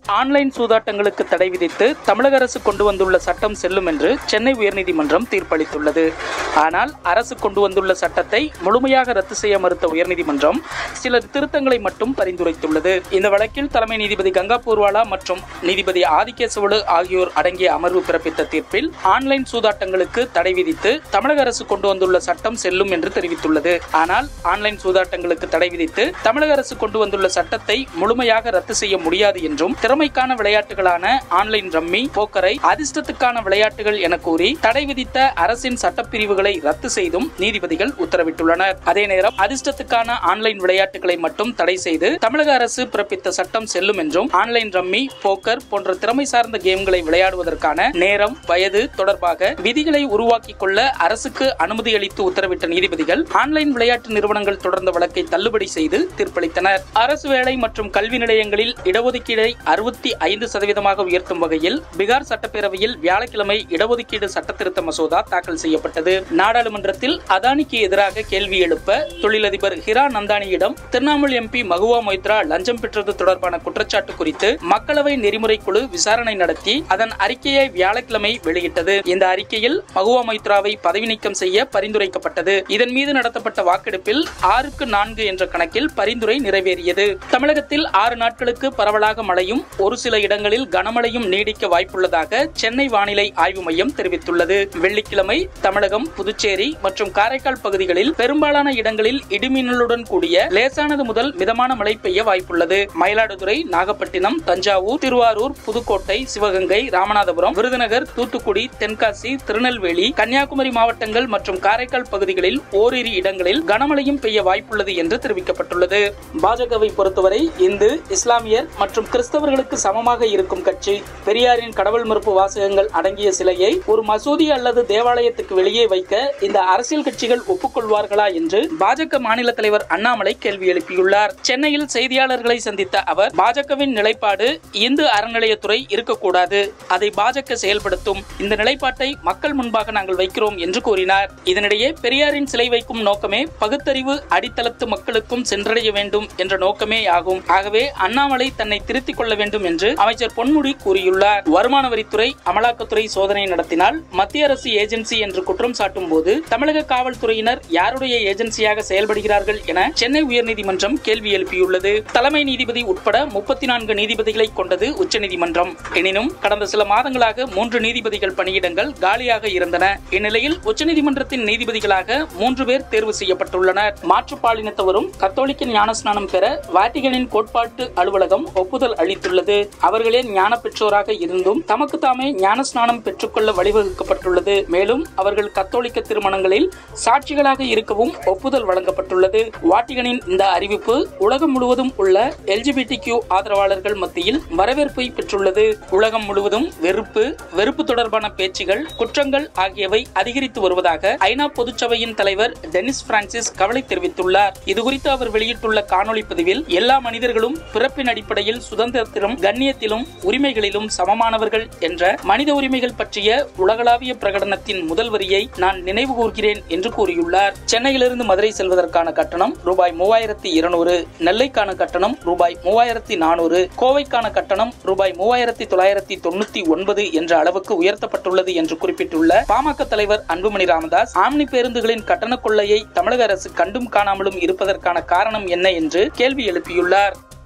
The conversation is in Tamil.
ஆன்லைன் சூதாட்டங்களுக்கு தடை விதித்து தமிழக அரசு கொண்டு வந்துள்ள சட்டம் செல்லும் என்று சென்னை உயர்நீதிமன்றம் தீர்ப்பளித்துள்ளது ஆனால் அரசு கொண்டு வந்துள்ள சட்டத்தை முழுமையாக ரத்து செய்ய மறுத்த உயர்நீதிமன்றம் சில திருத்தங்களை மட்டும் பரிந்துரைத்துள்ளது இந்த வழக்கில் தலைமை நீதிபதி கங்கா பூர்வாலா மற்றும் நீதிபதி ஆதிகேசவலு ஆகியோர் அடங்கிய அமர்வு பிறப்பித்த தீர்ப்பில் ஆன்லைன் சூதாட்டங்களுக்கு தடை விதித்து தமிழக அரசு கொண்டு வந்துள்ள சட்டம் செல்லும் என்று தெரிவித்துள்ளது ஆனால் ஆன்லைன் சூதாட்டங்களுக்கு தடை விதித்து தமிழக அரசு கொண்டு வந்துள்ள சட்டத்தை முழுமையாக ரத்து செய்ய முடியாது என்றும் திறமைக்கான விளையாட்டுகளான ஆன்லைன் ரம்மி போக்கரை அதிர்ஷ்டத்துக்கான விளையாட்டுகள் என கூறி தடை விதித்த அரசின் சட்டப்பிரிவுகளை ரத்து செய்தும் நீதிபதிகள் உத்தரவிட்டுள்ளனர் அதே நேரம் அதிர்ஷ்டத்துக்கான ஆன்லைன் விளையாட்டுகளை மட்டும் தடை செய்து தமிழக அரசு பிறப்பித்த சட்டம் செல்லும் என்றும் ஆன்லைன் ரம்மி போக்கர் போன்ற திறமை சார்ந்த கேம்களை விளையாடுவதற்கான நேரம் வயது தொடர்பாக விதிகளை உருவாக்கிக் கொள்ள அரசுக்கு அனுமதி அளித்து உத்தரவிட்ட நீதிபதிகள் ஆன்லைன் விளையாட்டு நிறுவனங்கள் தொடர்ந்த வழக்கை தள்ளுபடி செய்து தீர்ப்பளித்தனர் அரசு வேலை மற்றும் கல்வி நிலையங்களில் இடஒதுக்கீடை அறுபத்தி ஐந்து சதவீதமாக உயர்த்தும் வகையில் பீகார் சட்டப்பேரவையில் வியாழக்கிழமை இடஒதுக்கீடு சட்டத்திருத்த மசோதா தாக்கல் செய்யப்பட்டது நாடாளுமன்றத்தில் அதானிக்கு எதிராக கேள்வி எழுப்ப தொழிலதிபர் ஹிரா நந்தானியிடம் திரிணாமுல் எம்பி மகுவா மொய்த்ரா லஞ்சம் பெற்றது தொடர்பான குற்றச்சாட்டு குறித்து மக்களவை நெறிமுறை குழு விசாரணை நடத்தி அதன் அறிக்கையை வியாழக்கிழமை வெளியிட்டது இந்த அறிக்கையில் மகுவா மொய்த்ராவை பதவி நீக்கம் செய்ய பரிந்துரைக்கப்பட்டது இதன் மீது நடத்தப்பட்ட வாக்கெடுப்பில் ஆறுக்கு நான்கு என்ற கணக்கில் பரிந்துரை நிறைவேறியது தமிழகத்தில் ஆறு நாட்களுக்கு பரவலாக மழையும் ஒரு சில இடங்களில் கனமழையும் நீடிக்க வாய்ப்புள்ளதாக சென்னை வானிலை ஆய்வு மையம் தெரிவித்துள்ளது வெள்ளிக்கிழமை தமிழகம் புதுச்சேரி மற்றும் காரைக்கால் பகுதிகளில் பெரும்பாலான இடங்களில் இடிமின்னலுடன் கூடிய லேசானது முதல் மிதமான மழை பெய்ய வாய்ப்புள்ளது மயிலாடுதுறை நாகப்பட்டினம் தஞ்சாவூர் திருவாரூர் புதுக்கோட்டை சிவகங்கை ராமநாதபுரம் விருதுநகர் தூத்துக்குடி தென்காசி திருநெல்வேலி கன்னியாகுமரி மாவட்டங்கள் மற்றும் காரைக்கால் பகுதிகளில் ஓரிரு இடங்களில் கனமழையும் பெய்ய வாய்ப்புள்ளது என்று தெரிவிக்கப்பட்டுள்ளது பாஜகவை பொறுத்தவரை இந்து இஸ்லாமியர் மற்றும் கிறிஸ்தவர்களுக்கு சமமாக இருக்கும் கட்சி பெரியாரின் கடவுள் மறுப்பு வாசகங்கள் அடங்கிய சிலையை ஒரு மசூதி அல்லது தேவாலயத்துக்கு வெளியே வைக்க இந்த அரசியல் கட்சிகள் ஒப்புக்கொள்வார்களா என்று பாஜக மாநில தலைவர் அண்ணாமலை கேள்வி எழுப்பியுள்ளார் சென்னையில் செய்தியாளர்களை சந்தித்த அவர் பாஜகவின் நிலைப்பாடு இந்து அறநிலையத்துறை இருக்கக்கூடாது அதை பாஜக செயல்படுத்தும் இந்த நிலைப்பாட்டை மக்கள் முன்பாக நாங்கள் வைக்கிறோம் என்று கூறினார் இதனிடையே பெரியாரின் சிலை வைக்கும் நோக்கமே பகுத்தறிவு அடித்தளத்து மக்களுக்கும் சென்றடைய வேண்டும் என்ற நோக்கமே ஆகும் ஆகவே அண்ணாமலை தன்னை திருத்திக் கொள்ள வேண்டும் என்று அமைச்சர் பொன்முடி கூறியுள்ளார் வருமான வரித்துறை அமலாக்கத்துறை சோதனை நடத்தினால் மத்திய அரசு ஏஜென்சி என்று குற்றம் சாட்டும் போது தமிழக காவல்துறையினர் யாருடைய ஏஜென்சியாக செயல்படுகிறார்கள் என சென்னை உயர்நீதிமன்றம் கேள்வி எழுப்பியுள்ளது தலைமை நீதிபதி உட்பட முப்பத்தி நான்கு நீதிபதிகளை கொண்டது உச்சநீதிமன்றம் எனினும் கடந்த சில மாதங்களாக மூன்று நீதிபதிகள் பணியிடங்கள் காலியாக இருந்தன இந்நிலையில் உச்சநீதிமன்றத்தின் நீதிபதிகளாக மூன்று பேர் தேர்வு செய்யப்பட்டுள்ளனர் மாற்றுப்பாலினத்தவரும் கத்தோலிக்க ஞானஸ்நானம் பெற வாட்டிகனின் கோட்பாட்டு அலுவலகம் ஒப்புதல் அளித்துள்ளது அவர்களே ஞான பெற்றோராக இருந்தும் தமக்கு தாமே ஞானஸ்நானம் பெற்றுக்கொள்ள வழிவகுக்கப்பட்டுள்ளது மேலும் அவர்கள் கத்தோலிக்க திருமணங்களில் சாட்சிகளாக இருக்கவும் ஒப்புதல் வழங்கப்பட்டுள்ளது வாட்டிகனின் இந்த அறிவிப்பு உலகம் முழுவதும் உள்ள எல்ஜிபிடி கியூ ஆதரவாளர்கள் மத்தியில் வரவேற்பை பெற்றுள்ளது உலகம் முழுவதும் வெறுப்பு வெறுப்பு தொடர்பான பேச்சுகள் குற்றங்கள் ஆகியவை அதிகரித்து வருவதாக ஐநா பொதுச்சபையின் தலைவர் டெனிஸ் பிரான்சிஸ் கவலை தெரிவித்துள்ளார் இதுகுறித்து அவர் வெளியிட்டுள்ள காணொளி பதிவில் எல்லா மனிதர்களும் பிறப்பின் அடிப்படையில் சுதந்திரத்திலும் கண்ணியத்திலும் உரிமைகளிலும் சமமானவர்கள் என்ற மனித உரிமைகள் பற்றிய உலகளாவிய பிரகடனத்தின் முதல் வரியை நான் நினைவு கூர்கிறேன் என்று கூறியுள்ளார் சென்னையிலிருந்து மதுரை செல்வதற்கான கட்டணம் ரூபாய் மூவாயிரத்தி இருநூறு நெல்லைக்கான கட்டணம் ரூபாய் மூவாயிரத்தி நானூறு கோவைக்கான கட்டணம் ரூபாய் மூவாயிரத்தி தொள்ளாயிரத்தி தொண்ணூத்தி ஒன்பது என்ற அளவுக்கு உயர்த்தப்பட்டுள்ளது என்று குறிப்பிட்டுள்ள பாமக தலைவர் அன்புமணி ராமதாஸ் ஆம்னி பேருந்துகளின் கட்டண கொள்ளையை தமிழக அரசு கண்டும் காணாமலும் இருப்பதற்கான காரணம் என்ன என்று கேள்வி எழுப்பியுள்ளார்